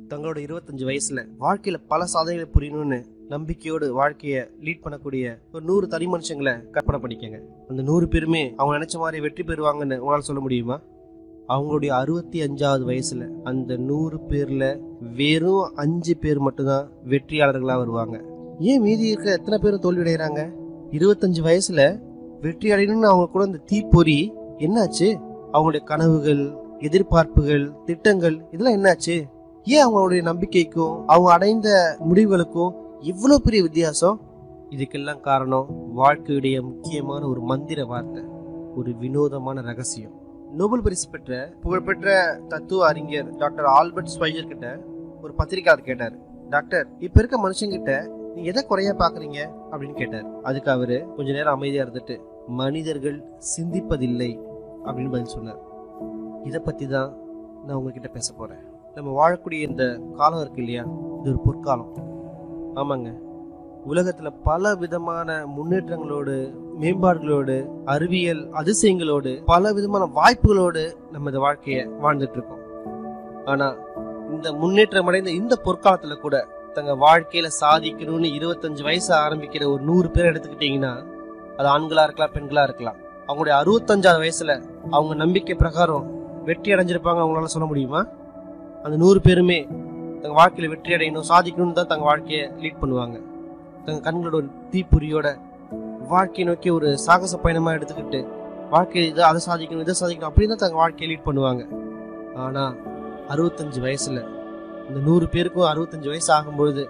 தங்களோட இருபத்தஞ்சு வயசுல வாழ்க்கையில பல சாதனைகளை புரியணும்னு நம்பிக்கையோடு வாழ்க்கையை லீட் பண்ணக்கூடிய ஒரு நூறு தனி மனுஷங்களை கற்பனை பண்ணிக்கங்க அந்த நூறு பேருமே அவங்க நினைச்ச மாதிரி வெற்றி பெறுவாங்கன்னு உங்களால சொல்ல முடியுமா அவங்களுடைய அறுபத்தி அஞ்சாவது வயசுல அந்த நூறு பேர்ல வெறும் அஞ்சு பேர் மட்டும்தான் வெற்றியாளர்களா வருவாங்க ஏன் மீதி இருக்க எத்தனை பேரும் தோல்வி அடைகிறாங்க இருபத்தஞ்சு வயசுல வெற்றி அடையணும்னு அவங்க கூட இந்த தீப்பொறி என்னாச்சு அவங்களுடைய கனவுகள் எதிர்பார்ப்புகள் திட்டங்கள் இதெல்லாம் என்னாச்சு ஏன் அவங்களுடைய நம்பிக்கைக்கும் அவங்க அடைந்த முடிவுகளுக்கும் இவ்வளவு பெரிய வித்தியாசம் இதுக்கெல்லாம் காரணம் வாழ்க்கையுடைய முக்கியமான ஒரு மந்திர வார்த்தை ஒரு வினோதமான ரகசியம் நோபல் பரிசு பெற்ற புகழ்பெற்ற தத்துவ அறிஞர் டாக்டர் ஆல்பர்ட் ஸ்வைஜர் கிட்ட ஒரு பத்திரிக்கையாளர் கேட்டார் டாக்டர் இப்ப இருக்க மனுஷங்கிட்ட நீங்க எதை குறைய பாக்குறீங்க அப்படின்னு கேட்டார் அதுக்கு அவரு கொஞ்ச நேரம் அமைதியா இருந்துட்டு மனிதர்கள் சிந்திப்பதில்லை அப்படின்னு பதில் சொன்னார் இதை பத்தி தான் நான் உங்ககிட்ட பேச போறேன் நம்ம வாழக்கூடிய இந்த காலம் இருக்கு இல்லையா இது ஒரு பொற்காலம் ஆமாங்க உலகத்துல பல விதமான முன்னேற்றங்களோடு மேம்பாடுகளோடு அறிவியல் அதிசயங்களோடு பல விதமான வாய்ப்புகளோடு நம்ம இந்த வாழ்க்கைய வாழ்ந்துட்டு இருக்கோம் ஆனா இந்த முன்னேற்றம் அடைந்த இந்த பொற்காலத்துல கூட தங்க வாழ்க்கையில சாதிக்கணும்னு இருபத்தஞ்சு வயசு ஆரம்பிக்கிற ஒரு நூறு பேர் எடுத்துக்கிட்டீங்கன்னா அது ஆண்களா இருக்கலாம் பெண்களா இருக்கலாம் அவங்களுடைய அறுபத்தஞ்சாவது வயசுல அவங்க நம்பிக்கை பிரகாரம் வெற்றி அடைஞ்சிருப்பாங்க அவங்களால சொல்ல முடியுமா அந்த நூறு பேருமே தங்க வாழ்க்கையில வெற்றி அடையணும் சாதிக்கணும்னு தான் தங்க வாழ்க்கையை லீட் பண்ணுவாங்க தங்க கண்களோட ஒரு தீப்பொறியோட வாழ்க்கையை நோக்கி ஒரு சாகச பயணமா எடுத்துக்கிட்டு வாழ்க்கையை இதை அதை சாதிக்கணும் இதை சாதிக்கணும் அப்படின்னு தான் தங்க வாழ்க்கையை லீட் பண்ணுவாங்க ஆனா அறுபத்தஞ்சு வயசுல இந்த நூறு பேருக்கும் அறுபத்தஞ்சு வயசு ஆகும்பொழுது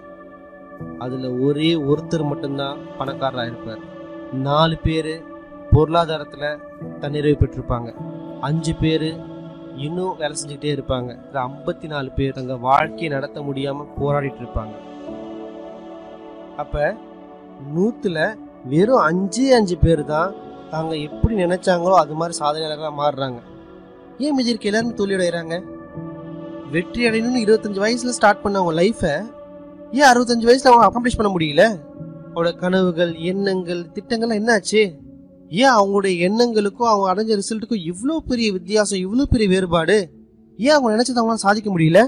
அதுல ஒரே ஒருத்தர் மட்டும்தான் பணக்காரரா இருப்பார் நாலு பேரு பொருளாதாரத்துல தன்னிறைவு பெற்றிருப்பாங்க அஞ்சு பேரு இன்னும் வேலை செஞ்சுக்கிட்டே இருப்பாங்க ஐம்பத்தி நாலு பேர் தங்க வாழ்க்கையை நடத்த முடியாம போராடிட்டு இருப்பாங்க அப்ப நூத்துல வெறும் அஞ்சே அஞ்சு பேர் தான் தாங்க எப்படி நினைச்சாங்களோ அது மாதிரி சாதனையாளர்களா மாறுறாங்க ஏன் மீதி இருக்க எல்லாரும் தோல்வி அடைகிறாங்க வெற்றி அடையணும்னு இருபத்தஞ்சு வயசுல ஸ்டார்ட் பண்ண அவங்க லைஃபை ஏன் அறுபத்தஞ்சு வயசுல அவங்க அக்காம்ப்ளிஷ் பண்ண முடியல அவங்களோட கனவுகள் எண்ணங்கள் திட்டங்கள்லாம் என்னாச்சு ஏன் அவங்களுடைய எண்ணங்களுக்கும் அவங்க அடைஞ்ச ரிசல்ட்டுக்கும் இவ்வளோ பெரிய வித்தியாசம் இவ்வளோ பெரிய வேறுபாடு ஏன் அவங்க நினைச்சது அவங்களால சாதிக்க முடியல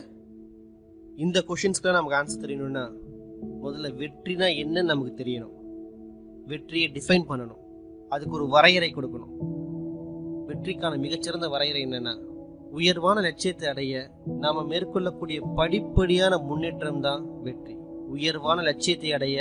இந்த கொஷின்ஸ்க்குலாம் நமக்கு ஆன்சர் தெரியணும்னா முதல்ல வெற்றினா என்னன்னு நமக்கு தெரியணும் வெற்றியை டிஃபைன் பண்ணணும் அதுக்கு ஒரு வரையறை கொடுக்கணும் வெற்றிக்கான மிகச்சிறந்த வரையறை என்னன்னா உயர்வான லட்சியத்தை அடைய நாம மேற்கொள்ளக்கூடிய படிப்படியான முன்னேற்றம் தான் வெற்றி உயர்வான லட்சியத்தை அடைய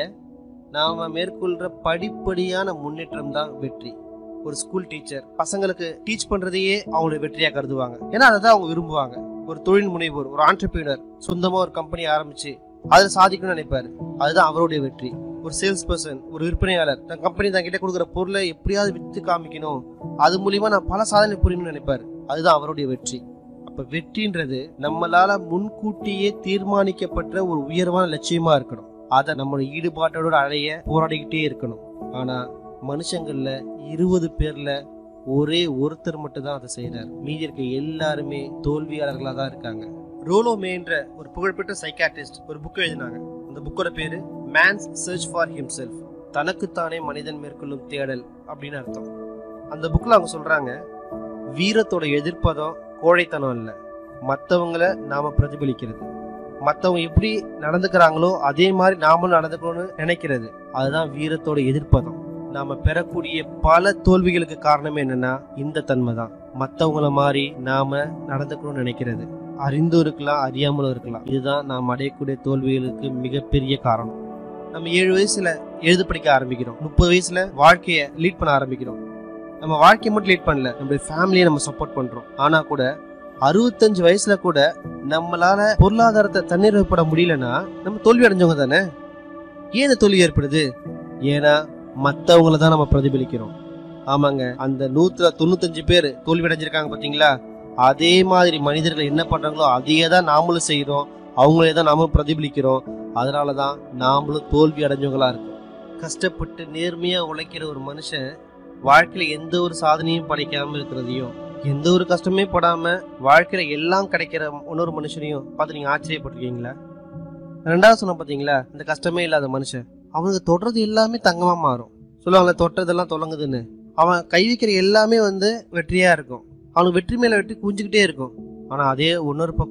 நாம மேற்கொள்ற படிப்படியான முன்னேற்றம் தான் வெற்றி ஒரு ஸ்கூல் டீச்சர் பசங்களுக்கு டீச் பண்றதையே அவங்களுடைய வெற்றியா கருதுவாங்க ஏன்னா அதை தான் அவங்க விரும்புவாங்க ஒரு தொழில் முனைவோர் ஒரு ஆண்டர்பிரினர் சொந்தமா ஒரு கம்பெனி ஆரம்பிச்சு அதுல சாதிக்கணும்னு நினைப்பாரு அதுதான் அவருடைய வெற்றி ஒரு சேல்ஸ் பர்சன் ஒரு விற்பனையாளர் தன் கம்பெனி தான் கிட்ட கொடுக்குற பொருளை எப்படியாவது வித்து காமிக்கணும் அது மூலியமா நான் பல சாதனை புரியணும்னு நினைப்பாரு அதுதான் அவருடைய வெற்றி அப்ப வெற்றின்றது நம்மளால முன்கூட்டியே தீர்மானிக்கப்பட்ட ஒரு உயர்வான லட்சியமா இருக்கணும் அதை நம்மளோட ஈடுபாட்டோட அடைய போராடிக்கிட்டே இருக்கணும் ஆனா மனுஷங்கள்ல இருபது பேர்ல ஒரே ஒருத்தர் மட்டும் தான் அதை செய்யறாரு மீதி இருக்க எல்லாருமே தோல்வியாளர்களா தான் இருக்காங்க ரோலோ மேன்ற ஒரு புகழ்பெற்ற சைக்காட்ரிஸ்ட் ஒரு புக் எழுதினாங்க அந்த புக்கோட பேரு மேன்ஸ் சர்ச் ஃபார் ஹிம்செல்ஃப் தனக்குத்தானே மனிதன் மேற்கொள்ளும் தேடல் அப்படின்னு அர்த்தம் அந்த புக்ல அவங்க சொல்றாங்க வீரத்தோட எதிர்ப்பதம் கோழைத்தனம் இல்ல மத்தவங்கள நாம பிரதிபலிக்கிறது மத்தவங்க எப்படி நடந்துக்கிறாங்களோ அதே மாதிரி நாமளும் நடந்துக்கணும்னு நினைக்கிறது அதுதான் வீரத்தோட எதிர்ப்பதம் நாம பெறக்கூடிய பல தோல்விகளுக்கு காரணம் என்னன்னா இந்த தன்மை தான் மத்தவங்கள மாதிரி நாம நடந்துக்கணும்னு நினைக்கிறது அறிந்தும் இருக்கலாம் அறியாமலும் இருக்கலாம் இதுதான் நாம் அடையக்கூடிய தோல்விகளுக்கு மிகப்பெரிய காரணம் நம்ம ஏழு வயசுல எழுத படிக்க ஆரம்பிக்கிறோம் முப்பது வயசுல வாழ்க்கைய லீட் பண்ண ஆரம்பிக்கிறோம் நம்ம வாழ்க்கையை மட்டும் லீட் பண்ணல நம்மளுடைய ஃபேமிலியை நம்ம சப்போர்ட் பண்றோம் ஆனா கூட அறுபத்தஞ்சு வயசுல கூட நம்மளால பொருளாதாரத்தை தண்ணீர் முடியலன்னா நம்ம தோல்வி அடைஞ்சவங்க தானே ஏன் இந்த தோல்வி ஏற்படுது ஏன்னா மத்தவங்கள தான் நம்ம பிரதிபலிக்கிறோம் ஆமாங்க அந்த நூத்துல தொண்ணூத்தஞ்சு பேர் தோல்வி அடைஞ்சிருக்காங்க பாத்தீங்களா அதே மாதிரி மனிதர்கள் என்ன பண்றாங்களோ அதையே தான் நாமளும் செய்யறோம் அவங்களே தான் நாமளும் பிரதிபலிக்கிறோம் அதனாலதான் நாமளும் தோல்வி அடைஞ்சவங்களா இருக்கோம் கஷ்டப்பட்டு நேர்மையா உழைக்கிற ஒரு மனுஷன் வாழ்க்கையில எந்த ஒரு சாதனையும் படைக்காம இருக்கிறதையும் எந்த ஒரு கஷ்டமே படாம வாழ்க்கையில எல்லாம் கிடைக்கிற இன்னொரு மனுஷனையும் பார்த்து நீங்க ஆச்சரியப்பட்டிருக்கீங்களா ரெண்டாவது சொன்ன பாத்தீங்களா இந்த கஷ்டமே இல்லாத மனுஷன் அவனுக்கு தொடுறது எல்லாமே தங்கமா மாறும் சொல்லுவாங்களே தொட்டதெல்லாம் தொடங்குதுன்னு அவன் கை வைக்கிற எல்லாமே வந்து வெற்றியா இருக்கும் அவனுக்கு வெற்றி மேல வெற்றி குஞ்சுக்கிட்டே இருக்கும் ஆனா அதே இன்னொரு பக்கம்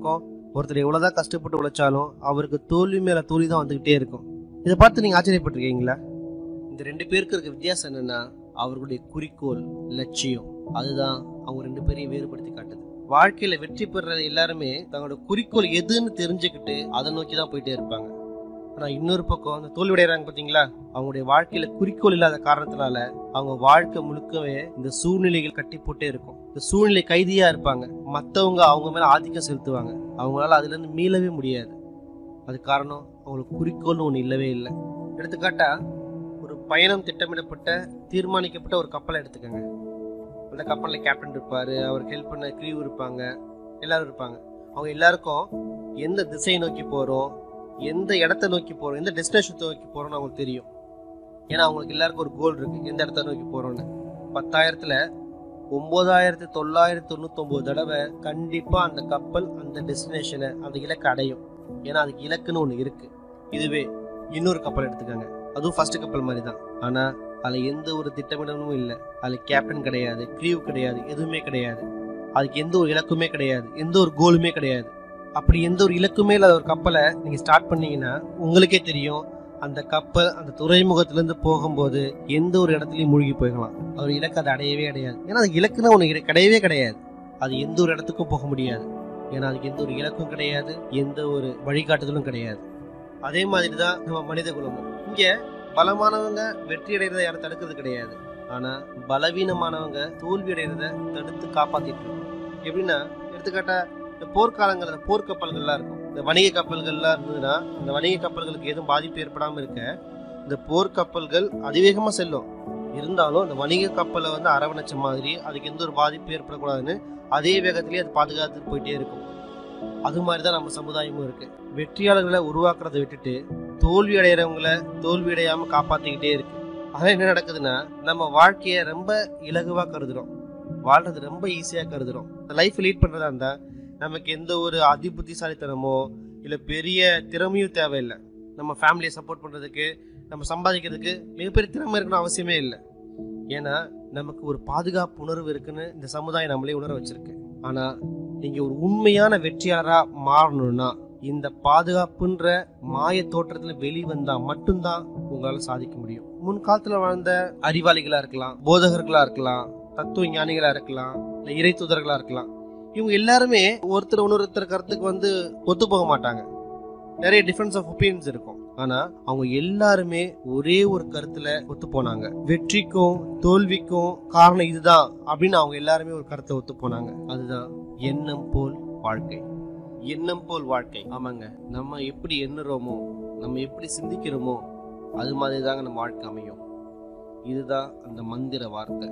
ஒருத்தர் எவ்வளவுதான் கஷ்டப்பட்டு உழைச்சாலும் அவருக்கு தோல்வி மேல தோல்வி தான் வந்துகிட்டே இருக்கும் இதை பார்த்து நீங்க ஆச்சரியப்பட்டிருக்கீங்களா இந்த ரெண்டு பேருக்கு இருக்க வித்தியாசம் என்னன்னா அவர்களுடைய குறிக்கோள் லட்சியம் அதுதான் அவங்க ரெண்டு பேரையும் வேறுபடுத்தி காட்டுது வாழ்க்கையில வெற்றி பெற எல்லாருமே தங்களோட குறிக்கோள் எதுன்னு தெரிஞ்சுக்கிட்டு அதை நோக்கி தான் போயிட்டே இருப்பாங்க ஆனா இன்னொரு பக்கம் அந்த தோல்வி அடைகிறாங்க பாத்தீங்களா அவங்களுடைய வாழ்க்கையில குறிக்கோள் இல்லாத காரணத்தினால அவங்க வாழ்க்கை முழுக்கவே இந்த சூழ்நிலைகள் கட்டி போட்டே இருக்கும் இந்த சூழ்நிலை கைதியா இருப்பாங்க மத்தவங்க அவங்க மேல ஆதிக்கம் செலுத்துவாங்க அவங்களால அதுல இருந்து மீளவே முடியாது அது காரணம் அவங்களுக்கு குறிக்கோள்னு ஒண்ணு இல்லவே இல்லை எடுத்துக்காட்டா ஒரு பயணம் திட்டமிடப்பட்ட தீர்மானிக்கப்பட்ட ஒரு கப்பலை எடுத்துக்கோங்க அந்த கப்பலில் கேப்டன் இருப்பாரு அவருக்கு ஹெல்ப் பண்ண க்ரீவ் இருப்பாங்க எல்லாரும் இருப்பாங்க அவங்க எல்லாருக்கும் எந்த திசையை நோக்கி போறோம் எந்த இடத்த நோக்கி போறோம் எந்த டெஸ்டினேஷன் நோக்கி போறோம்னு அவங்களுக்கு தெரியும் ஏன்னா அவங்களுக்கு எல்லாருக்கும் ஒரு கோல் இருக்கு எந்த இடத்த நோக்கி போறோம்னு பத்தாயிரத்துல ஒன்பதாயிரத்தி தொள்ளாயிரத்தி தொண்ணூத்தொன்பது தடவை கண்டிப்பா அந்த கப்பல் அந்த டெஸ்டினேஷனை அந்த இலக்கை அடையும் ஏன்னா அதுக்கு இலக்குன்னு ஒன்று இருக்கு இதுவே இன்னொரு கப்பல் எடுத்துக்கோங்க அதுவும் ஃபர்ஸ்ட் கப்பல் மாதிரி தான் ஆனா அதுல எந்த ஒரு திட்டமிடலும் இல்லை அதுல கேப்டன் கிடையாது க்ரீவ் கிடையாது எதுவுமே கிடையாது அதுக்கு எந்த ஒரு இலக்குமே கிடையாது எந்த ஒரு கோலுமே கிடையாது அப்படி எந்த ஒரு இலக்குமே இல்லாத ஒரு கப்பலை நீங்க ஸ்டார்ட் பண்ணீங்கன்னா உங்களுக்கே தெரியும் அந்த கப்பல் அந்த துறைமுகத்திலிருந்து போகும்போது எந்த ஒரு இடத்துலயும் மூழ்கி போயிடலாம் அவர் இலக்கு அதை அடையவே அடையாது ஏன்னா அது இலக்குன்னு ஒன்று கிடையவே கிடையாது அது எந்த ஒரு இடத்துக்கும் போக முடியாது ஏன்னா அதுக்கு எந்த ஒரு இலக்கும் கிடையாது எந்த ஒரு வழிகாட்டுதலும் கிடையாது அதே மாதிரி தான் நம்ம மனித குலமும் இங்க பலமானவங்க வெற்றி அடைகிறத யாரும் தடுக்கிறது கிடையாது ஆனா பலவீனமானவங்க தோல்வி அடைகிறத தடுத்து காப்பாத்திட்டு இருக்கோம் எப்படின்னா எடுத்துக்காட்டா இந்த போர்க்காலங்கள்ல போர்க்கப்பல்கள்லாம் இருக்கும் இந்த வணிக கப்பல்கள்லாம் இருந்ததுன்னா இந்த வணிக கப்பல்களுக்கு எதுவும் பாதிப்பு ஏற்படாம இருக்க இந்த போர்க்கப்பல்கள் அதிவேகமா செல்லும் இருந்தாலும் இந்த வணிக கப்பலை வந்து அரவணைச்ச மாதிரி அதுக்கு எந்த ஒரு பாதிப்பு ஏற்படக்கூடாதுன்னு அதே வேகத்திலேயே அது பாதுகாத்து போயிட்டே இருக்கும் அது மாதிரி தான் நம்ம சமுதாயமும் இருக்கு வெற்றியாளர்களை உருவாக்குறதை விட்டுட்டு தோல்வி அடைகிறவங்கள தோல்வி அடையாம காப்பாத்திக்கிட்டே இருக்கு அதான் என்ன நடக்குதுன்னா நம்ம வாழ்க்கைய ரொம்ப இலகுவா கருதுறோம் வாழ்றது ரொம்ப ஈஸியா கருதுறோம் லைஃப் லீட் பண்றதா இருந்தா நமக்கு எந்த ஒரு அதிபுத்திசாலித்தனமோ இல்ல பெரிய திறமையும் தேவையில்லை நம்ம ஃபேமிலியை சப்போர்ட் பண்றதுக்கு நம்ம சம்பாதிக்கிறதுக்கு மிகப்பெரிய திறமை இருக்கணும் அவசியமே இல்லை ஏன்னா நமக்கு ஒரு பாதுகாப்பு உணர்வு இருக்குன்னு இந்த சமுதாயம் நம்மளே உணர வச்சிருக்கு ஆனா நீங்க ஒரு உண்மையான வெற்றியாளரா மாறணும்னா இந்த பாதுகாப்புன்ற மாய தோற்றத்துல வெளிவந்தா மட்டும்தான் உங்களால சாதிக்க முடியும் முன்காலத்துல வாழ்ந்த அறிவாளிகளா இருக்கலாம் போதகர்களா இருக்கலாம் தத்துவ ஞானிகளா இருக்கலாம் இல்ல இறை தூதர்களா இருக்கலாம் இவங்க எல்லாருமே ஒருத்தர் இன்னொருத்தர் கருத்துக்கு வந்து ஒத்து போக மாட்டாங்க நிறைய டிஃபரன்ஸ் ஆஃப் ஒப்பீனியன்ஸ் இருக்கும் ஆனா அவங்க எல்லாருமே ஒரே ஒரு கருத்துல ஒத்து போனாங்க வெற்றிக்கும் தோல்விக்கும் காரணம் இதுதான் அப்படின்னு அவங்க எல்லாருமே ஒரு கருத்தை ஒத்து போனாங்க அதுதான் எண்ணம் போல் வாழ்க்கை எண்ணம் போல் வாழ்க்கை ஆமாங்க நம்ம எப்படி எண்ணுறோமோ நம்ம எப்படி சிந்திக்கிறோமோ அது மாதிரி தாங்க நம்ம வாழ்க்கை அமையும் இதுதான் அந்த மந்திர வார்த்தை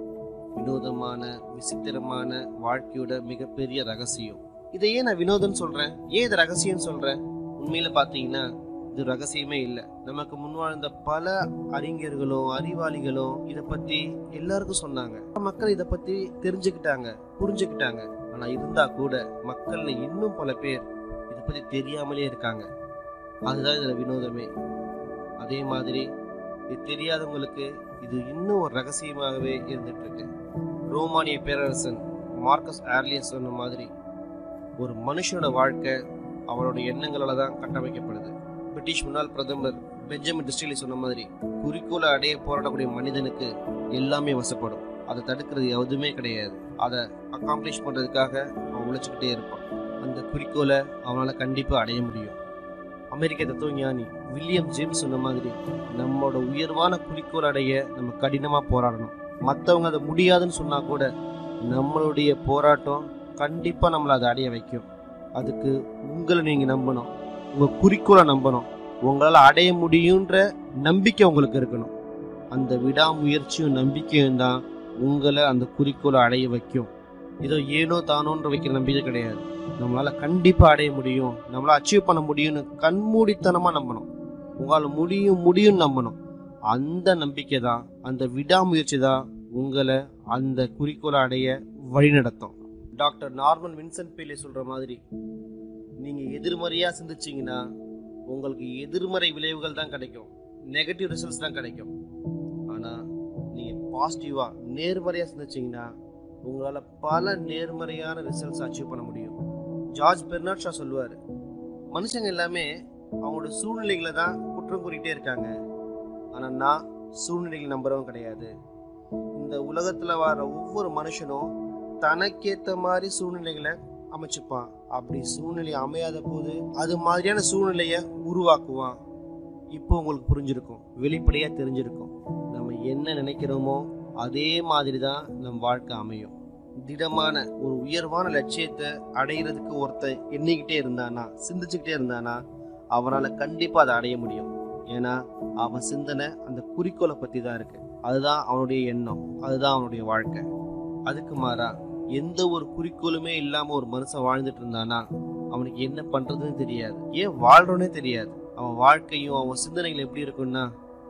வினோதமான விசித்திரமான வாழ்க்கையோட மிகப்பெரிய ரகசியம் இதை ஏன் நான் வினோதம் சொல்றேன் ஏன் இது ரகசியம் சொல்றேன் உண்மையில பாத்தீங்கன்னா இது ரகசியமே இல்லை நமக்கு முன் வாழ்ந்த பல அறிஞர்களும் அறிவாளிகளும் இத பத்தி எல்லாருக்கும் சொன்னாங்க மக்கள் இத பத்தி தெரிஞ்சுக்கிட்டாங்க புரிஞ்சுக்கிட்டாங்க ஆனா இருந்தா கூட மக்கள்ல இன்னும் பல பேர் இத பத்தி தெரியாமலே இருக்காங்க அதுதான் இதுல வினோதமே அதே மாதிரி இது தெரியாதவங்களுக்கு இது இன்னும் ஒரு ரகசியமாகவே இருந்துட்டு இருக்கு ரோமானிய பேரரசன் மார்க்கஸ் ஏர்லியஸ் சொன்ன மாதிரி ஒரு மனுஷனோட வாழ்க்கை அவனோட எண்ணங்களால தான் கட்டமைக்கப்படுது பிரிட்டிஷ் முன்னாள் பிரதமர் பெஞ்சமின் டிஸ்டிலி சொன்ன மாதிரி குறிக்கோளை அடைய போராடக்கூடிய மனிதனுக்கு எல்லாமே வசப்படும் அதை தடுக்கிறது எதுவுமே கிடையாது அதை அக்காம்ப்ளிஷ் பண்றதுக்காக அவன் உழைச்சிக்கிட்டே இருப்பான் அந்த குறிக்கோளை அவனால கண்டிப்பா அடைய முடியும் அமெரிக்க தத்துவ ஞானி வில்லியம் ஜேம்ஸ் சொன்ன மாதிரி நம்மளோட உயர்வான குறிக்கோள் அடைய நம்ம கடினமா போராடணும் மற்றவங்க அதை முடியாதுன்னு சொன்னா கூட நம்மளுடைய போராட்டம் கண்டிப்பா நம்மளை அதை அடைய வைக்கும் அதுக்கு உங்களை நீங்க நம்பணும் உங்க குறிக்கோளை நம்பணும் உங்களால அடைய முடியுன்ற நம்பிக்கை உங்களுக்கு இருக்கணும் அந்த விடாமுயற்சியும் நம்பிக்கையும் தான் உங்களை அந்த குறிக்கோளை அடைய வைக்கும் இதோ ஏனோ தானோன்ற வைக்கிற நம்பிக்கை கிடையாது நம்மளால கண்டிப்பா அடைய முடியும் நம்மளால அச்சீவ் பண்ண முடியும்னு கண்மூடித்தனமா நம்பணும் உங்களால முடியும் முடியும்னு நம்பணும் அந்த நம்பிக்கை தான் அந்த விடாமுயற்சி தான் உங்களை அந்த குறிக்கோளை அடைய வழிநடத்தும் டாக்டர் நார்மன் வின்சென்ட் பேலே சொல்ற மாதிரி நீங்க எதிர்மறையா சிந்திச்சீங்கன்னா உங்களுக்கு எதிர்மறை விளைவுகள் தான் கிடைக்கும் நெகட்டிவ் ரிசல்ட்ஸ் தான் கிடைக்கும் ஆனா நீங்க பாசிட்டிவா நேர்மறையா சிந்திச்சீங்கன்னா உங்களால பல நேர்மறையான ரிசல்ட்ஸ் அச்சீவ் பண்ண முடியும் ஜார்ஜ் பெர்னாட் ஷா சொல்லுவார் மனுஷங்க எல்லாமே அவங்களோட சூழ்நிலைகளை தான் குற்றம் கூறிட்டே இருக்காங்க ஆனால் நான் சூழ்நிலைகளை நம்புறவன் கிடையாது இந்த உலகத்தில் வர ஒவ்வொரு மனுஷனும் தனக்கேற்ற மாதிரி சூழ்நிலைகளை அமைச்சுப்பான் அப்படி சூழ்நிலை அமையாத போது அது மாதிரியான சூழ்நிலையை உருவாக்குவான் இப்போ உங்களுக்கு புரிஞ்சிருக்கும் வெளிப்படையாக தெரிஞ்சிருக்கும் நம்ம என்ன நினைக்கிறோமோ அதே மாதிரி தான் நம் வாழ்க்கை அமையும் திடமான ஒரு உயர்வான லட்சியத்தை அடையிறதுக்கு ஒருத்தன் எண்ணிக்கிட்டே இருந்தானா சிந்திச்சுக்கிட்டே இருந்தானா அவனால் கண்டிப்பாக அதை அடைய முடியும் ஏன்னா அவன் சிந்தனை அந்த குறிக்கோளை பற்றி தான் இருக்கு அதுதான் அவனுடைய எண்ணம் அதுதான் அவனுடைய வாழ்க்கை அதுக்கு மாறா எந்த ஒரு குறிக்கோளுமே இல்லாமல் ஒரு மனுஷன் வாழ்ந்துட்டு இருந்தானா அவனுக்கு என்ன பண்ணுறதுன்னு தெரியாது ஏன் வாழ்றோன்னே தெரியாது அவன் வாழ்க்கையும் அவன் சிந்தனைகள் எப்படி இருக்கும்னா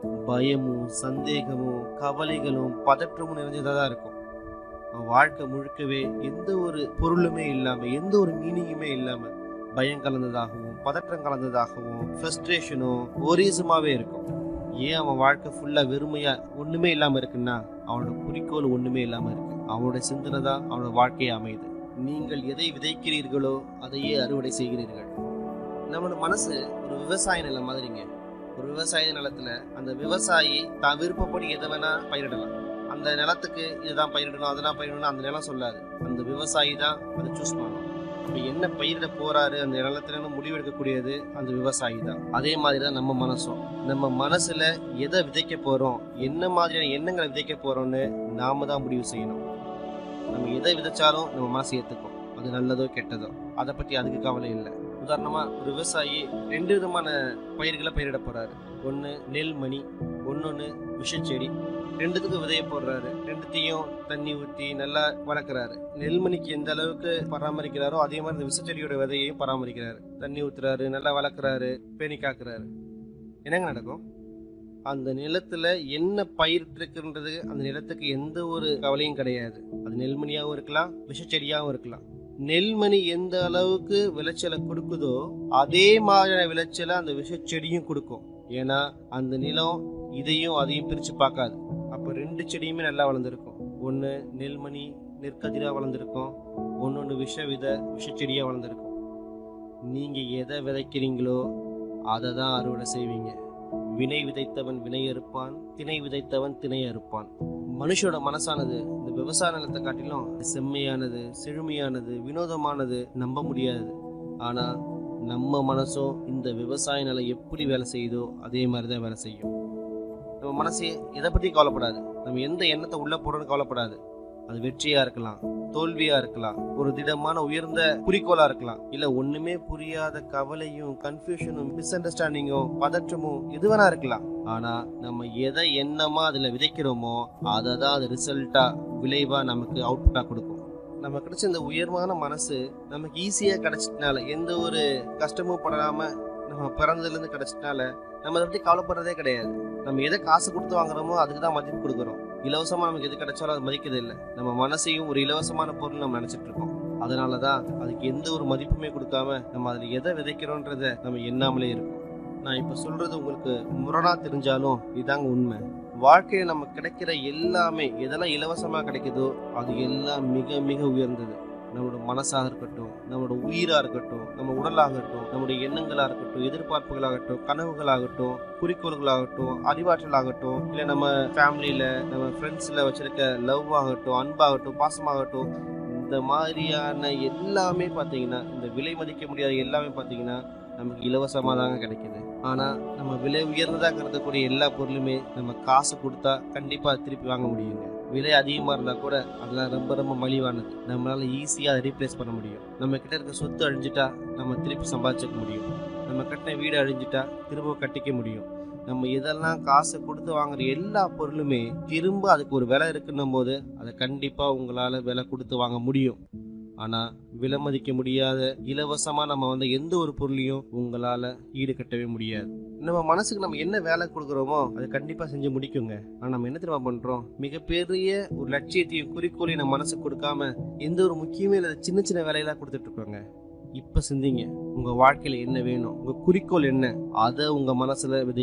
பயமும் சந்தேகமும் கவலைகளும் பதற்றமும் நிறைஞ்சதாக தான் இருக்கும் அவன் வாழ்க்கை முழுக்கவே எந்த ஒரு பொருளுமே இல்லாம எந்த ஒரு மீனிங்குமே இல்லாம பயம் கலந்ததாகவும் பதற்றம் கலந்ததாகவும் ஃப்ரஸ்ட்ரேஷனும் ஒரீசமாவே இருக்கும் ஏன் அவன் வாழ்க்கை ஃபுல்லா வெறுமையா ஒண்ணுமே இல்லாம இருக்குன்னா அவனோட குறிக்கோள் ஒண்ணுமே இல்லாம இருக்கு அவனோட சிந்தனை தான் அவனோட வாழ்க்கையை அமையுது நீங்கள் எதை விதைக்கிறீர்களோ அதையே அறுவடை செய்கிறீர்கள் நம்மளோட மனசு ஒரு விவசாய நிலம் மாதிரிங்க ஒரு விவசாய நிலத்துல அந்த விவசாயி தான் விருப்பப்படி எதை வேணா பயிரிடலாம் அந்த நிலத்துக்கு இதுதான் பயிரிடணும் அதெல்லாம் பயிரிடணும் அந்த நிலம் சொல்லாது அந்த விவசாயி தான் அதை சூஸ் பண்ணணும் இப்போ என்ன பயிரிட போறாரு அந்த நிலத்துல முடிவெடுக்கக்கூடியது அந்த விவசாயி தான் அதே மாதிரி தான் நம்ம மனசும் நம்ம மனசுல எதை விதைக்க போறோம் என்ன மாதிரியான எண்ணங்களை விதைக்க போறோம்னு நாம தான் முடிவு செய்யணும் நம்ம எதை விதைச்சாலும் நம்ம மனசு ஏத்துக்கும் அது நல்லதோ கெட்டதோ அதை பத்தி அதுக்கு கவலை இல்லை உதாரணமா ஒரு விவசாயி ரெண்டு விதமான பயிர்களை பயிரிட போறாரு ஒன்று நெல் மணி ஒன்னொன்னு விஷச்செடி ரெண்டுத்துக்கும் விதைய போடுறாரு ரெண்டுத்தையும் தண்ணி ஊற்றி நல்லா வளர்க்குறாரு நெல்மணிக்கு எந்த அளவுக்கு பராமரிக்கிறாரோ அதே மாதிரி இந்த விஷச்செடியோட விதையையும் பராமரிக்கிறாரு தண்ணி ஊத்துறாரு நல்லா வளர்க்குறாரு பேணி காக்குறாரு என்னங்க நடக்கும் அந்த நிலத்துல என்ன பயிரிட்டிருக்குன்றது அந்த நிலத்துக்கு எந்த ஒரு கவலையும் கிடையாது அது நெல்மணியாகவும் இருக்கலாம் விஷச்செடியாகவும் இருக்கலாம் நெல்மணி எந்த அளவுக்கு விளைச்சலை கொடுக்குதோ அதே மாதிரியான விளைச்சலை அந்த விஷச்செடியும் கொடுக்கும் ஏன்னா அந்த நிலம் இதையும் அதையும் பிரித்து பார்க்காது அப்போ ரெண்டு செடியுமே நல்லா வளர்ந்துருக்கும் ஒன்று நெல்மணி நெற்கதிராக வளர்ந்துருக்கும் ஒன்று ஒன்று விஷ வித விஷச்செடியாக வளர்ந்துருக்கும் நீங்கள் எதை விதைக்கிறீங்களோ அதை தான் அறுவடை செய்வீங்க வினை விதைத்தவன் வினை அறுப்பான் திணை விதைத்தவன் திணை அறுப்பான் மனுஷோட மனசானது இந்த விவசாய நிலத்தை காட்டிலும் செம்மையானது செழுமையானது வினோதமானது நம்ப முடியாது ஆனா நம்ம மனசும் இந்த விவசாய நிலம் எப்படி வேலை செய்யுதோ அதே மாதிரி தான் வேலை செய்யும் நம்ம மனசு எதை பத்தி கவலைப்படாது நம்ம எந்த எண்ணத்தை உள்ள போடுறோம்னு கவலைப்படாது அது வெற்றியா இருக்கலாம் தோல்வியா இருக்கலாம் ஒரு திடமான உயர்ந்த குறிக்கோளா இருக்கலாம் இல்ல ஒண்ணுமே புரியாத கவலையும் கன்ஃபியூஷனும் மிஸ் அண்டர்ஸ்டாண்டிங்கும் பதற்றமும் எது வேணா இருக்கலாம் ஆனா நம்ம எதை எண்ணமா அதுல விதைக்கிறோமோ அதை தான் அது ரிசல்ட்டா விளைவா நமக்கு அவுட்புட்டா கொடுக்கும் நம்ம கிடைச்ச இந்த உயர்வான மனசு நமக்கு ஈஸியா கிடைச்சிட்டனால எந்த ஒரு கஷ்டமும் படாம நம்ம பிறந்ததுல இருந்து கிடைச்சிட்டனால நம்ம அதை பத்தி கவலைப்படுறதே கிடையாது நம்ம எதை காசு கொடுத்து வாங்குறோமோ அதுக்கு தான் மதிப்பு கொடுக்குறோம் இலவசமா நமக்கு எது கிடைச்சாலும் அது மதிக்கிறது இல்லை நம்ம மனசையும் ஒரு இலவசமான பொருள் நம்ம நினைச்சிட்டு இருக்கோம் அதனாலதான் அதுக்கு எந்த ஒரு மதிப்புமே கொடுக்காம நம்ம அதுல எதை விதைக்கிறோன்றத நம்ம எண்ணாமலே இருக்கோம் நான் இப்ப சொல்றது உங்களுக்கு முரணா தெரிஞ்சாலும் இதாங்க உண்மை வாழ்க்கையில நம்ம கிடைக்கிற எல்லாமே எதெல்லாம் இலவசமா கிடைக்குதோ அது எல்லாம் மிக மிக உயர்ந்தது நம்மளோட மனசாக இருக்கட்டும் நம்மளோட உயிரா இருக்கட்டும் நம்ம உடலாகட்டும் நம்முடைய எண்ணங்களா இருக்கட்டும் எதிர்பார்ப்புகளாகட்டும் கனவுகளாகட்டும் குறிக்கோள்களாகட்டும் அறிவாற்றலாகட்டும் இல்ல நம்ம ஃபேமிலியில நம்ம ஃப்ரெண்ட்ஸ்ல வச்சிருக்க லவ் ஆகட்டும் அன்பாகட்டும் பாசமாகட்டும் இந்த மாதிரியான எல்லாமே பார்த்தீங்கன்னா இந்த விலை மதிக்க முடியாத எல்லாமே பார்த்தீங்கன்னா நமக்கு இலவசமாக தாங்க கிடைக்குது ஆனால் நம்ம விலை உயர்ந்ததாக கருதக்கூடிய எல்லா பொருளுமே நம்ம காசு கொடுத்தா கண்டிப்பாக திருப்பி வாங்க முடியுங்க விலை அதிகமாக இருந்தால் கூட அதெல்லாம் ரொம்ப ரொம்ப மலிவானது நம்மளால ஈஸியாக அதை ரீப்ளேஸ் பண்ண முடியும் நம்ம கிட்ட இருக்க சொத்து அழிஞ்சிட்டா நம்ம திருப்பி சம்பாதிச்சிக்க முடியும் நம்ம கட்டின வீடு அழிஞ்சிட்டா திரும்ப கட்டிக்க முடியும் நம்ம இதெல்லாம் காசு கொடுத்து வாங்குற எல்லா பொருளுமே திரும்ப அதுக்கு ஒரு விலை இருக்குன்னும் போது அதை கண்டிப்பாக உங்களால் விலை கொடுத்து வாங்க முடியும் ஆனால் விலை மதிக்க முடியாத இலவசமாக நம்ம வந்து எந்த ஒரு பொருளையும் உங்களால் ஈடுகட்டவே முடியாது நம்ம மனசுக்கு நம்ம என்ன வேலை கொடுக்குறோமோ அதை கண்டிப்பாக செஞ்சு முடிக்குங்க ஆனால் நம்ம என்ன தெரியுமா பண்ணுறோம் மிகப்பெரிய ஒரு லட்சியத்தையும் குறிக்கோளையும் நம்ம மனசுக்கு கொடுக்காம எந்த ஒரு முக்கியமே இல்லாத சின்ன சின்ன வேலையெல்லாம் கொடுத்துட்டு இருக்கோங்க இப்போ சிந்திங்க உங்க வாழ்க்கையில என்ன வேணும் உங்க குறிக்கோள் என்ன அதை உங்க மனசுல விதையுங்க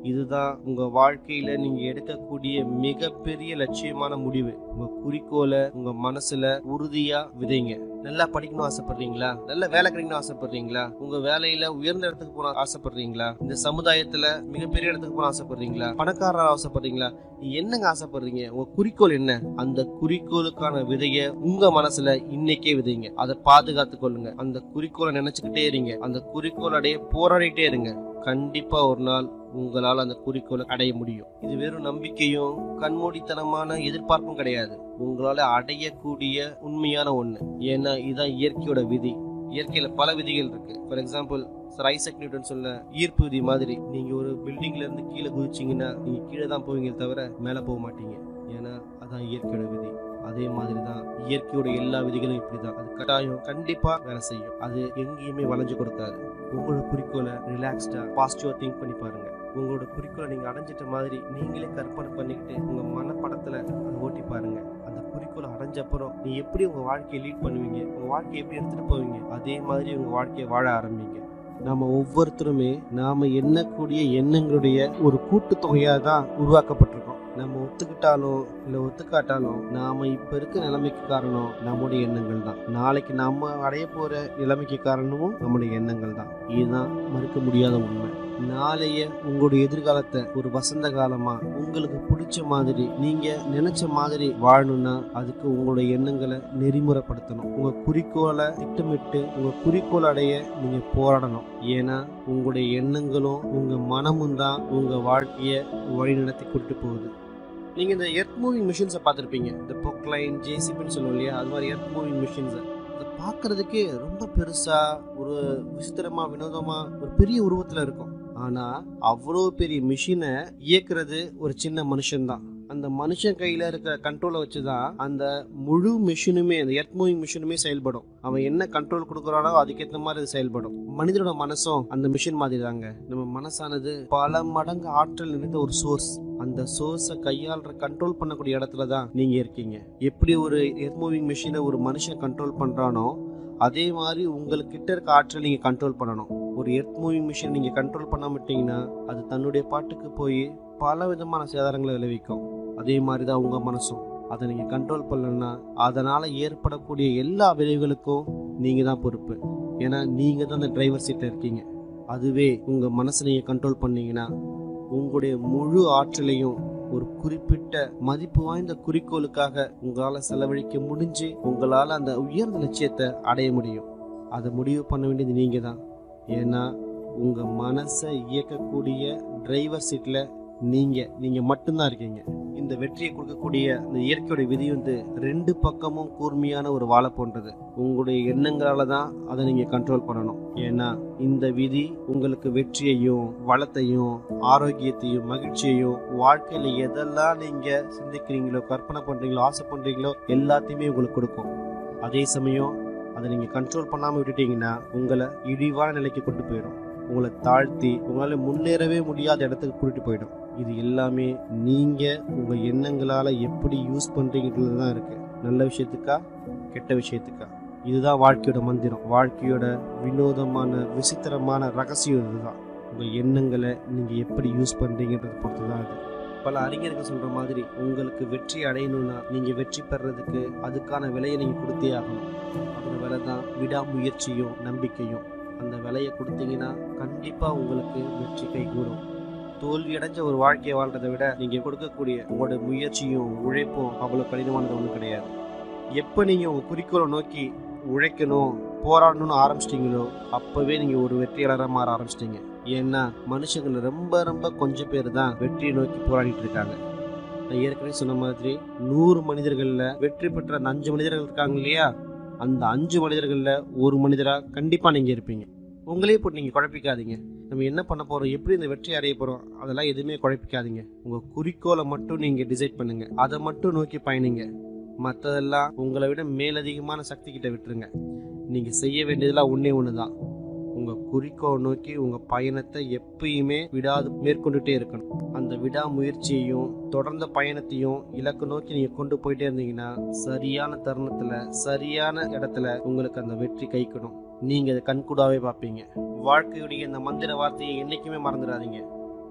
இதுதான் உங்க வாழ்க்கையில நீங்க எடுக்கக்கூடிய மிகப்பெரிய லட்சியமான முடிவு உங்க குறிக்கோளை உங்க மனசுல உறுதியா விதைங்க நல்லா படிக்கணும் ஆசைப்படுறீங்களா நல்ல வேலை கிடைக்கணும் ஆசைப்படுறீங்களா உங்க வேலையில உயர்ந்த இடத்துக்கு போன ஆசைப்படுறீங்களா இந்த சமுதாயத்துல மிகப்பெரிய இடத்துக்கு போன ஆசைப்படுறீங்களா பணக்காரர் ஆசைப்படுறீங்களா என்னங்க ஆசைப்படுறீங்க உங்க குறிக்கோள் என்ன அந்த குறிக்கோளுக்கான விதைய உங்க மனசுல இன்னைக்கே விதைங்க அதை பாதுகாத்து கொள்ளுங்க அந்த குறிக்கோளை நினைச்சுக்கிட்டே இருங்க அந்த குறிக்கோள் அடைய போராடிட்டே இருங்க கண்டிப்பா ஒரு நாள் உங்களால் அந்த குறிக்கோளை அடைய முடியும் இது வெறும் நம்பிக்கையும் கண்மூடித்தனமான எதிர்பார்ப்பும் கிடையாது உங்களால அடையக்கூடிய உண்மையான ஒண்ணு ஏன்னா இதுதான் இயற்கையோட விதி இயற்கையில பல விதிகள் இருக்கு for example sir Isaac Newton சொன்ன ஈர்ப்பு விதி மாதிரி நீங்க ஒரு பில்டிங்ல இருந்து கீழே குதிச்சீங்கன்னா நீங்க கீழே தான் போவீங்க தவிர மேல போக மாட்டீங்க ஏன்னா அதான் இயற்கையோட விதி அதே மாதிரி தான் இயற்கையோட எல்லா விதிகளும் இப்படிதான் அது கட்டாயம் கண்டிப்பா வேலை செய்யும் அது எங்கேயுமே வளைஞ்சு கொடுக்காது உங்களோட குறிக்கோளை ரிலாக்ஸ்டா பாசிட்டிவா திங்க் பண்ணி பாருங்க உங்களோட குறிக்கோளை நீங்க அடைஞ்சிட்ட மாதிரி நீங்களே கற்பனை பண்ணிக்கிட்டு உங்க மனப்படத்துல அதை ஓட்டி பாருங்க அந்த குறிக்கோளை அடைஞ்ச அப்புறம் நீ எப்படி உங்க வாழ்க்கையை லீட் பண்ணுவீங்க உங்க வாழ்க்கையை எப்படி எடுத்துட்டு போவீங்க அதே மாதிரி உங்க வாழ்க்கையை வாழ ஆரம்பிங்க நாம ஒவ்வொருத்தருமே நாம எண்ணக்கூடிய எண்ணங்களுடைய ஒரு கூட்டு தொகையா தான் உருவாக்கப்பட்டிருக்கோம் நம்ம ஒத்துக்கிட்டாலும் இல்ல ஒத்துக்காட்டாலும் நாம இப்ப இருக்க நிலைமைக்கு காரணம் நம்முடைய எண்ணங்கள் தான் நாளைக்கு நம்ம அடைய போற நிலைமைக்கு காரணமும் நம்முடைய எண்ணங்கள் தான் இதுதான் மறுக்க முடியாத உண்மை நாளைய உங்களுடைய எதிர்காலத்தை ஒரு வசந்த காலமா உங்களுக்கு பிடிச்ச மாதிரி நீங்க நினைச்ச மாதிரி வாழணும்னா அதுக்கு உங்களுடைய எண்ணங்களை நெறிமுறைப்படுத்தணும் உங்க குறிக்கோளை திட்டமிட்டு உங்க குறிக்கோள் அடைய நீங்க போராடணும் ஏன்னா உங்களுடைய எண்ணங்களும் உங்க மனமும் தான் உங்க வாழ்க்கைய வழிநடத்தி கூட்டிட்டு போகுது நீங்க இந்த எர்த் மூவிங் மிஷின்ஸை பார்த்துருப்பீங்க இந்த பொக்லைன் ஜேசிபின்னு சொல்லுவோம் இல்லையா அது மாதிரி எர்த் மூவிங் மிஷின்ஸை அதை பார்க்கறதுக்கே ரொம்ப பெருசா ஒரு விசித்திரமா வினோதமா ஒரு பெரிய உருவத்துல இருக்கும் ஆனா அவ்வளோ பெரிய மிஷினை இயக்குறது ஒரு சின்ன மனுஷன்தான் அந்த மனுஷன் கையில இருக்கிற கண்ட்ரோலை வச்சுதான் அந்த முழு மிஷினுமே அந்த எர்த் மூவிங் மிஷினுமே செயல்படும் அவன் என்ன கண்ட்ரோல் கொடுக்குறானோ அதுக்கேற்ற மாதிரி அது செயல்படும் மனிதனோட மனசும் அந்த மிஷின் மாதிரி தாங்க நம்ம மனசானது பல மடங்கு ஆற்றல் நிறைந்த ஒரு சோர்ஸ் அந்த சோர்ஸை கையாளுற கண்ட்ரோல் பண்ணக்கூடிய இடத்துல தான் நீங்க இருக்கீங்க எப்படி ஒரு எர்த் மூவிங் மிஷினை ஒரு மனுஷன் கண்ட்ரோல் பண்றானோ அதே மாதிரி உங்கள்கிட்ட இருக்க ஆற்றல் நீங்க கண்ட்ரோல் பண்ணணும் ஒரு எர்த் மூவிங் மிஷின் நீங்க கண்ட்ரோல் பண்ண விட்டீங்கன்னா அது தன்னுடைய பாட்டுக்கு போய் பல விதமான சேதாரங்களை விளைவிக்கும் அதே மாதிரி தான் உங்க மனசும் அதை நீங்க கண்ட்ரோல் பண்ணலன்னா அதனால ஏற்படக்கூடிய எல்லா விளைவுகளுக்கும் நீங்க தான் பொறுப்பு ஏன்னா நீங்க தான் அந்த டிரைவர் சீட்ல இருக்கீங்க அதுவே உங்க மனசை நீங்க கண்ட்ரோல் பண்ணீங்கன்னா உங்களுடைய முழு ஆற்றலையும் ஒரு குறிப்பிட்ட மதிப்பு வாய்ந்த குறிக்கோளுக்காக உங்களால செலவழிக்க முடிஞ்சு உங்களால அந்த உயர்ந்த லட்சியத்தை அடைய முடியும் அதை முடிவு பண்ண வேண்டியது நீங்க தான் ஏன்னா உங்க மனசை இயக்கக்கூடிய டிரைவர் சீட்ல நீங்க நீங்க மட்டும்தான் இருக்கீங்க இந்த வெற்றியை கொடுக்கக்கூடிய இந்த இயற்கையோட விதி வந்து ரெண்டு பக்கமும் கூர்மையான ஒரு வாழை போன்றது உங்களுடைய எண்ணங்களால தான் அதை நீங்க கண்ட்ரோல் பண்ணணும் ஏன்னா இந்த விதி உங்களுக்கு வெற்றியையும் வளத்தையும் ஆரோக்கியத்தையும் மகிழ்ச்சியையும் வாழ்க்கையில எதெல்லாம் நீங்க சிந்திக்கிறீங்களோ கற்பனை பண்றீங்களோ ஆசை பண்றீங்களோ எல்லாத்தையுமே உங்களுக்கு கொடுக்கும் அதே சமயம் அதை நீங்க கண்ட்ரோல் பண்ணாம விட்டுட்டீங்கன்னா உங்களை இழிவான நிலைக்கு கொண்டு போயிடும் உங்களை தாழ்த்தி உங்களால முன்னேறவே முடியாத இடத்துக்கு கூட்டிட்டு போயிடும் இது எல்லாமே நீங்க உங்க எண்ணங்களால எப்படி யூஸ் பண்றீங்கிறது தான் இருக்கு நல்ல விஷயத்துக்கா கெட்ட விஷயத்துக்கா இதுதான் வாழ்க்கையோட மந்திரம் வாழ்க்கையோட வினோதமான விசித்திரமான ரகசியம் இதுதான் உங்க எண்ணங்களை நீங்க எப்படி யூஸ் பண்றீங்கன்றத பொறுத்து தான் அது பல அறிஞர்கள் சொல்ற மாதிரி உங்களுக்கு வெற்றி அடையணும்னா நீங்க வெற்றி பெறதுக்கு அதுக்கான விலையை நீங்க கொடுத்தே ஆகணும் அந்த விலை தான் விடாமுயற்சியும் நம்பிக்கையும் அந்த விலையை கொடுத்தீங்கன்னா கண்டிப்பா உங்களுக்கு வெற்றி கைகூடும் தோல்வி அடைஞ்ச ஒரு வாழ்க்கையை வாழ்றதை விட நீங்க கொடுக்கக்கூடிய உங்களோட முயற்சியும் உழைப்பும் அவ்வளவு கடினமானது ஒன்றும் கிடையாது எப்போ நீங்க உங்க குறிக்கோளை நோக்கி உழைக்கணும் போராடணும்னு ஆரம்பிச்சிட்டீங்களோ அப்பவே நீங்க ஒரு வெற்றியாளராக மாற ஆரம்பிச்சிட்டீங்க ஏன்னா மனுஷங்கள ரொம்ப ரொம்ப கொஞ்சம் பேர் தான் வெற்றியை நோக்கி போராடிட்டு இருக்காங்க நான் ஏற்கனவே சொன்ன மாதிரி நூறு மனிதர்கள்ல வெற்றி பெற்ற அந்த அஞ்சு மனிதர்கள் இருக்காங்க இல்லையா அந்த அஞ்சு மனிதர்கள்ல ஒரு மனிதரா கண்டிப்பா நீங்க இருப்பீங்க உங்களே போட்டு நீங்க குழப்பிக்காதீங்க நம்ம என்ன பண்ண போறோம் எப்படி இந்த வெற்றி அடைய போறோம் அதெல்லாம் எதுவுமே குழப்பிக்காதீங்க உங்க குறிக்கோளை மட்டும் நீங்க டிசைட் பண்ணுங்க அதை மட்டும் நோக்கி பயணிங்க மற்றதெல்லாம் உங்களை விட மேலதிகமான சக்தி கிட்ட விட்டுருங்க நீங்க செய்ய வேண்டியதெல்லாம் ஒன்னே ஒண்ணுதான் உங்க குறிக்கோளை நோக்கி உங்க பயணத்தை எப்பயுமே விடாது மேற்கொண்டுட்டே இருக்கணும் அந்த விடாமுயற்சியையும் தொடர்ந்த பயணத்தையும் இலக்கு நோக்கி நீங்க கொண்டு போயிட்டே இருந்தீங்கன்னா சரியான தருணத்துல சரியான இடத்துல உங்களுக்கு அந்த வெற்றி கைக்கணும் நீங்க அதை கண்கூடாவே பார்ப்பீங்க வாழ்க்கையுடைய இந்த மந்திர வார்த்தையை என்னைக்குமே மறந்துடாதீங்க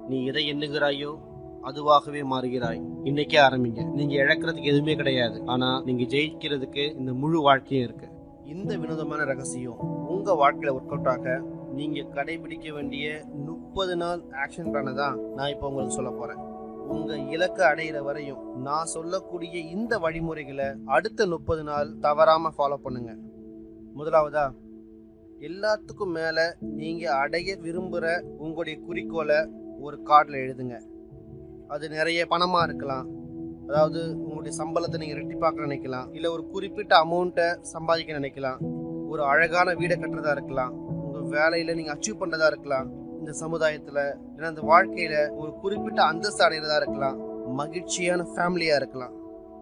நீ எதை எண்ணுகிறாயோ அதுவாகவே மாறுகிறாய் இன்னைக்கே ஆரம்பிங்க நீங்க இழக்கிறதுக்கு எதுவுமே கிடையாது ஆனா நீங்க ஜெயிக்கிறதுக்கு இந்த முழு வாழ்க்கையும் இருக்கு இந்த வினோதமான ரகசியம் உங்க வாழ்க்கையில ஒர்க் அவுட் ஆக நீங்க கடைபிடிக்க வேண்டிய முப்பது நாள் ஆக்ஷன் பிளானை தான் நான் இப்போ உங்களுக்கு சொல்ல போறேன் உங்க இலக்கை அடையிற வரையும் நான் சொல்லக்கூடிய இந்த வழிமுறைகளை அடுத்த முப்பது நாள் தவறாம ஃபாலோ பண்ணுங்க முதலாவதா எல்லாத்துக்கும் மேல நீங்க அடைய விரும்புற உங்களுடைய குறிக்கோளை ஒரு கார்டில் எழுதுங்க அது நிறைய பணமா இருக்கலாம் அதாவது உங்களுடைய சம்பளத்தை நீங்க ரெட்டிப்பாக்க நினைக்கலாம் இல்ல ஒரு குறிப்பிட்ட அமௌண்ட்டை சம்பாதிக்க நினைக்கலாம் ஒரு அழகான வீடை கட்டுறதா இருக்கலாம் உங்க வேலையில நீங்க அச்சீவ் பண்றதா இருக்கலாம் இந்த சமுதாயத்துல இல்லைன்னா இந்த வாழ்க்கையில ஒரு குறிப்பிட்ட அந்தஸ்து அடைகிறதா இருக்கலாம் மகிழ்ச்சியான ஃபேமிலியா இருக்கலாம்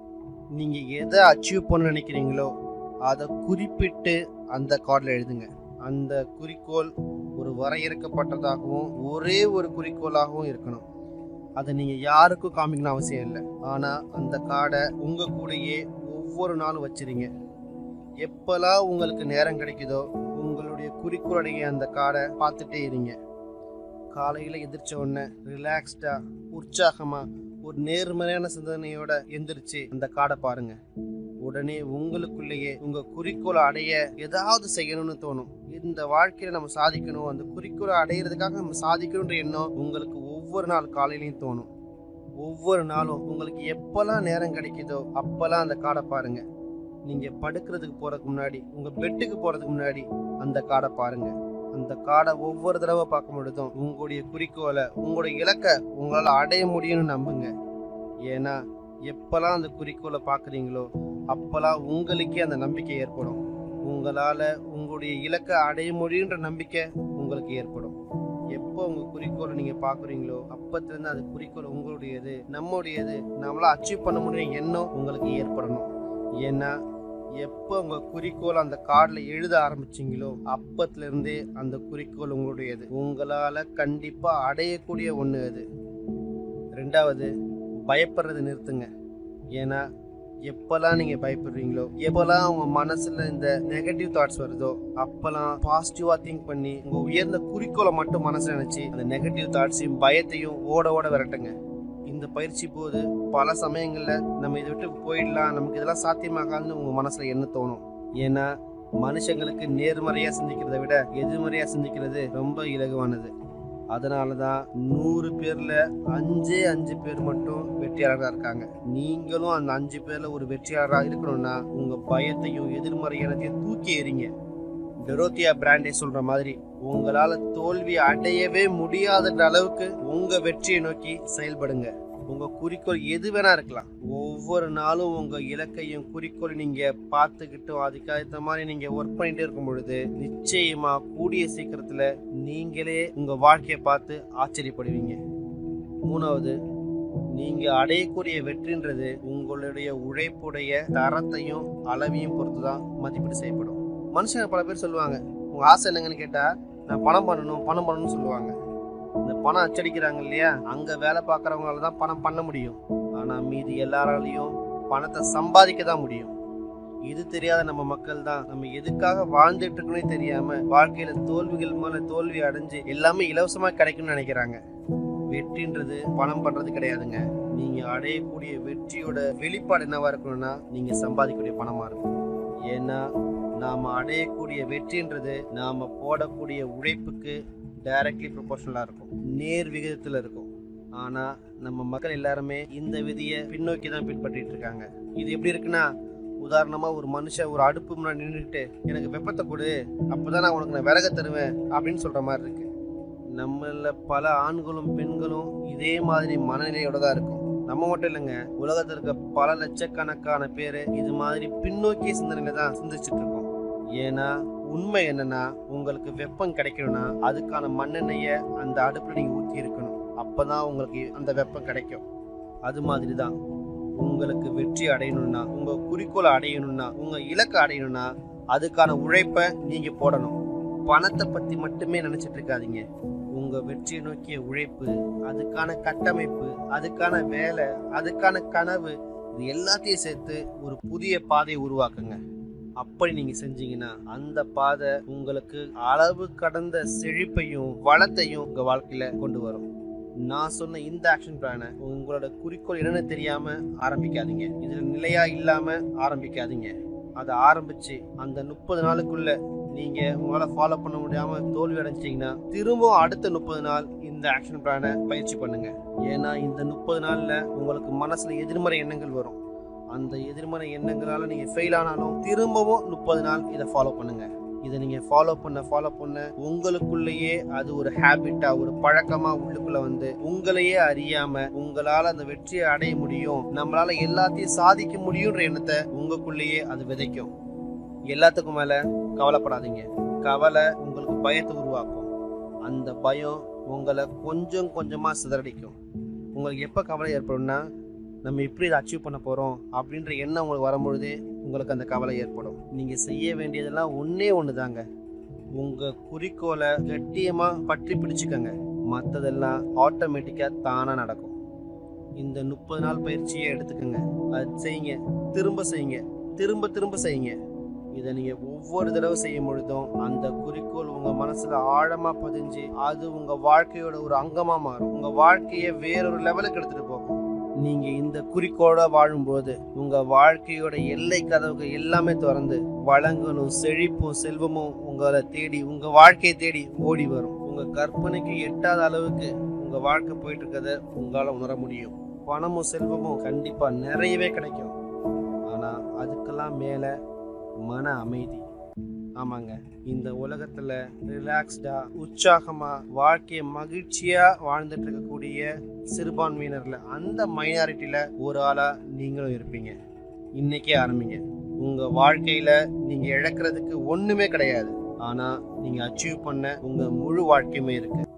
நீங்க எதை அச்சீவ் பண்ண நினைக்கிறீங்களோ அதை குறிப்பிட்டு அந்த கார்டில் எழுதுங்க அந்த குறிக்கோள் ஒரு வரையறுக்கப்பட்டதாகவும் ஒரே ஒரு குறிக்கோளாகவும் இருக்கணும் அதை நீங்க யாருக்கும் காமிக்கணும் அவசியம் இல்லை ஆனா அந்த கார்டை உங்க கூடயே ஒவ்வொரு நாளும் வச்சிருங்க எப்பெல்லாம் உங்களுக்கு நேரம் கிடைக்குதோ உங்களுடைய குறிக்கோளுடைய அந்த கார்டை பார்த்துட்டே இருங்க காலையில எந்திரிச்ச உடனே ரிலாக்ஸ்டா உற்சாகமா ஒரு நேர்மறையான சிந்தனையோட எந்திரிச்சு அந்த காடை பாருங்க உடனே உங்களுக்குள்ளேயே உங்க குறிக்கோளை அடைய ஏதாவது செய்யணும்னு தோணும் இந்த வாழ்க்கையில நம்ம சாதிக்கணும் அந்த குறிக்கோளை அடையிறதுக்காக நம்ம சாதிக்கணுன்ற எண்ணம் உங்களுக்கு ஒவ்வொரு நாள் காலையிலையும் தோணும் ஒவ்வொரு நாளும் உங்களுக்கு எப்பெல்லாம் நேரம் கிடைக்குதோ அப்பெல்லாம் அந்த காடை பாருங்க நீங்க படுக்கிறதுக்கு போறதுக்கு முன்னாடி உங்க பெட்டுக்கு போறதுக்கு முன்னாடி அந்த காடை பாருங்க அந்த காடை ஒவ்வொரு தடவை பார்க்கும் பொழுதும் உங்களுடைய குறிக்கோளை உங்களுடைய இலக்கை உங்களால் அடைய முடியும்னு நம்புங்க ஏன்னா எப்பெல்லாம் அந்த குறிக்கோளை பார்க்குறீங்களோ அப்பெல்லாம் உங்களுக்கே அந்த நம்பிக்கை ஏற்படும் உங்களால் உங்களுடைய இலக்கை அடைய முடியுன்ற நம்பிக்கை உங்களுக்கு ஏற்படும் எப்போ உங்க குறிக்கோளை நீங்க பாக்குறீங்களோ அப்பத்திலிருந்து அந்த குறிக்கோள் உங்களுடையது நம்முடையது நம்மளால அச்சீவ் பண்ண முடியும் எண்ணம் உங்களுக்கு ஏற்படணும் ஏன்னா எப்போ உங்க குறிக்கோள் அந்த கார்டில் எழுத ஆரம்பிச்சீங்களோ அப்பத்துல இருந்தே அந்த குறிக்கோள் உங்களுடையது உங்களால கண்டிப்பா அடையக்கூடிய ஒண்ணு அது ரெண்டாவது பயப்படுறது நிறுத்துங்க ஏன்னா எப்பெல்லாம் நீங்க பயப்படுறீங்களோ எப்பெல்லாம் உங்க மனசுல இந்த நெகட்டிவ் தாட்ஸ் வருதோ அப்பெல்லாம் பாசிட்டிவா திங்க் பண்ணி உங்க உயர்ந்த குறிக்கோளை மட்டும் மனசுல நினைச்சு அந்த நெகட்டிவ் தாட்ஸையும் பயத்தையும் ஓட ஓட விரட்டுங்க இந்த பயிற்சி போது பல சமயங்கள்ல நம்ம இதை விட்டு போயிடலாம் நமக்கு இதெல்லாம் சாத்தியமாகாதுன்னு உங்க மனசுல என்ன தோணும் ஏன்னா மனுஷங்களுக்கு நேர்மறையா சிந்திக்கிறதை விட எதிர்மறையா சிந்திக்கிறது ரொம்ப இலகுவானது அதனால தான் நூறு பேர்ல அஞ்சே அஞ்சு பேர் மட்டும் வெற்றியாளராக இருக்காங்க நீங்களும் அந்த அஞ்சு பேர்ல ஒரு வெற்றியாளராக இருக்கணும்னா உங்க பயத்தையும் எதிர்மறையானதையும் தூக்கி எறிங்க டெரோத்தியா பிராண்டே சொல்ற மாதிரி உங்களால தோல்வி அடையவே முடியாதுன்ற அளவுக்கு உங்க வெற்றியை நோக்கி செயல்படுங்க உங்க குறிக்கோள் எது வேணா இருக்கலாம் ஒவ்வொரு நாளும் உங்க இலக்கையும் குறிக்கோள் நீங்க பார்த்துக்கிட்டும் அதுக்கு ஏற்ற மாதிரி நீங்க ஒர்க் பண்ணிட்டே இருக்கும் பொழுது நிச்சயமா கூடிய சீக்கிரத்துல நீங்களே உங்க வாழ்க்கையை பார்த்து ஆச்சரியப்படுவீங்க மூணாவது நீங்க அடையக்கூடிய வெற்றின்றது உங்களுடைய உழைப்புடைய தரத்தையும் அளவையும் பொறுத்து தான் மதிப்பீடு செய்யப்படும் மனுஷங்க பல பேர் சொல்லுவாங்க உங்க ஆசை என்னங்கன்னு கேட்டா நான் பணம் பண்ணணும் பணம் பண்ணணும்னு சொல்லுவாங்க இந்த பணம் அச்சடிக்கிறாங்க இல்லையா அங்க வேலை பார்க்கறவங்களால தான் பணம் பண்ண முடியும் ஆனா மீதி எல்லாராலையும் பணத்தை சம்பாதிக்க தான் முடியும் இது தெரியாத நம்ம மக்கள் தான் நம்ம எதுக்காக வாழ்ந்துட்டு இருக்கோன்னே தெரியாம வாழ்க்கையில தோல்விகள் மேல தோல்வி அடைஞ்சு எல்லாமே இலவசமா கிடைக்கும்னு நினைக்கிறாங்க வெற்றின்றது பணம் பண்றது கிடையாதுங்க நீங்க அடையக்கூடிய வெற்றியோட வெளிப்பாடு என்னவா இருக்கணும்னா நீங்க சம்பாதிக்கக்கூடிய பணமா இருக்கும் ஏன்னா நாம அடையக்கூடிய வெற்றின்றது நாம போடக்கூடிய உழைப்புக்கு டைரக்ட்லி ப்ரொபோஷனலா இருக்கும் நேர் விகிதத்துல இருக்கும் ஆனா நம்ம மக்கள் எல்லாருமே இந்த விதியை பின்னோக்கி தான் பின்பற்றிட்டு இருக்காங்க இது எப்படி இருக்குன்னா உதாரணமா ஒரு மனுஷன் ஒரு அடுப்பு முன்னாடி நின்றுட்டு எனக்கு வெப்பத்தை கொடு அப்பதான் நான் உனக்கு நான் விறக தருவேன் அப்படின்னு சொல்ற மாதிரி இருக்கு நம்மள பல ஆண்களும் பெண்களும் இதே மாதிரி மனநிலையோட தான் இருக்கும் நம்ம மட்டும் இல்லைங்க உலகத்தில் இருக்க பல லட்சக்கணக்கான பேர் இது மாதிரி பின்னோக்கிய சிந்தனையில தான் சிந்திச்சுட்டு இருக்கோம் ஏன்னா உண்மை என்னன்னா உங்களுக்கு வெப்பம் கிடைக்கணும்னா அதுக்கான மண்ணெண்ணெய அந்த அடுப்புல நீங்க ஊற்றி இருக்கணும் அப்பதான் உங்களுக்கு அந்த வெப்பம் கிடைக்கும் அது மாதிரி தான் உங்களுக்கு வெற்றி அடையணும்னா உங்க குறிக்கோளை அடையணும்னா உங்க இலக்கை அடையணும்னா அதுக்கான உழைப்பை நீங்க போடணும் பணத்தை பத்தி மட்டுமே நினைச்சிட்டு இருக்காதீங்க உங்க வெற்றியை நோக்கிய உழைப்பு அதுக்கான கட்டமைப்பு அதுக்கான வேலை அதுக்கான கனவு இது எல்லாத்தையும் சேர்த்து ஒரு புதிய பாதையை உருவாக்குங்க அப்படி நீங்க செஞ்சீங்கன்னா அந்த பாதை உங்களுக்கு அளவு கடந்த செழிப்பையும் வளத்தையும் உங்க வாழ்க்கையில கொண்டு வரும் நான் சொன்ன இந்த ஆக்ஷன் பிளானை உங்களோட குறிக்கோள் என்னன்னு தெரியாம ஆரம்பிக்காதீங்க இதுல நிலையா இல்லாம ஆரம்பிக்காதீங்க அதை ஆரம்பிச்சு அந்த முப்பது நாளுக்குள்ள நீங்க உங்களால ஃபாலோ பண்ண முடியாம தோல்வி அடைஞ்சிட்டீங்கன்னா திரும்ப அடுத்த முப்பது நாள் இந்த ஆக்ஷன் பிளானை பயிற்சி பண்ணுங்க ஏன்னா இந்த முப்பது நாள்ல உங்களுக்கு மனசுல எதிர்மறை எண்ணங்கள் வரும் அந்த எதிர்மறை எண்ணங்களால நீங்க ஃபெயில் ஆனாலும் திரும்பவும் முப்பது நாள் இதை ஃபாலோ பண்ணுங்க இதை நீங்க ஃபாலோ பண்ண ஃபாலோ பண்ண உங்களுக்குள்ளேயே அது ஒரு ஹேபிட்டா ஒரு பழக்கமா உள்ளுக்குள்ள வந்து உங்களையே அறியாம உங்களால அந்த வெற்றியை அடைய முடியும் நம்மளால எல்லாத்தையும் சாதிக்க முடியும்ன்ற எண்ணத்தை உங்களுக்குள்ளேயே அது விதைக்கும் எல்லாத்துக்கும் மேல கவலைப்படாதீங்க கவலை உங்களுக்கு பயத்தை உருவாக்கும் அந்த பயம் உங்களை கொஞ்சம் கொஞ்சமா சிதறடிக்கும் உங்களுக்கு எப்போ கவலை ஏற்படும்னா நம்ம எப்படி இதை அச்சீவ் பண்ண போகிறோம் அப்படின்ற எண்ணம் உங்களுக்கு வரும்பொழுதே உங்களுக்கு அந்த கவலை ஏற்படும் நீங்கள் செய்ய வேண்டியதெல்லாம் ஒன்றே ஒன்று தாங்க உங்கள் குறிக்கோளை கட்டியமாக பற்றி பிடிச்சுக்கங்க மற்றதெல்லாம் ஆட்டோமேட்டிக்காக தானாக நடக்கும் இந்த முப்பது நாள் பயிற்சியை எடுத்துக்கோங்க அது செய்யுங்க திரும்ப செய்யுங்க திரும்ப திரும்ப செய்யுங்க இதை நீங்க ஒவ்வொரு தடவை செய்யும் பொழுதும் அந்த குறிக்கோள் உங்க மனசுல ஆழமா பதிஞ்சு அது உங்க வாழ்க்கையோட ஒரு அங்கமா மாறும் உங்க வாழ்க்கையை வேறொரு லெவலுக்கு எடுத்துட்டு போகும் நீங்க இந்த குறிக்கோள வாழும்போது உங்க வாழ்க்கையோட எல்லை கதவுகள் எல்லாமே திறந்து வளங்களும் செழிப்பும் செல்வமும் உங்களை தேடி உங்க வாழ்க்கையை தேடி ஓடி வரும் உங்க கற்பனைக்கு எட்டாத அளவுக்கு உங்க வாழ்க்கை போயிட்டு இருக்கத உங்களால உணர முடியும் பணமும் செல்வமும் கண்டிப்பா நிறையவே கிடைக்கும் ஆனா அதுக்கெல்லாம் மேல மன அமைதி ஆமாங்க இந்த உலகத்துல ரிலாக்ஸ்டா உற்சாகமா வாழ்க்கையை மகிழ்ச்சியா வாழ்ந்துட்டு இருக்கக்கூடிய சிறுபான்மையினர்ல அந்த மைனாரிட்டியில ஒரு ஆளா நீங்களும் இருப்பீங்க இன்னைக்கே ஆரம்பிங்க உங்க வாழ்க்கையில நீங்க இழக்கிறதுக்கு ஒண்ணுமே கிடையாது ஆனா நீங்க அச்சீவ் பண்ண உங்க முழு வாழ்க்கையுமே இருக்கு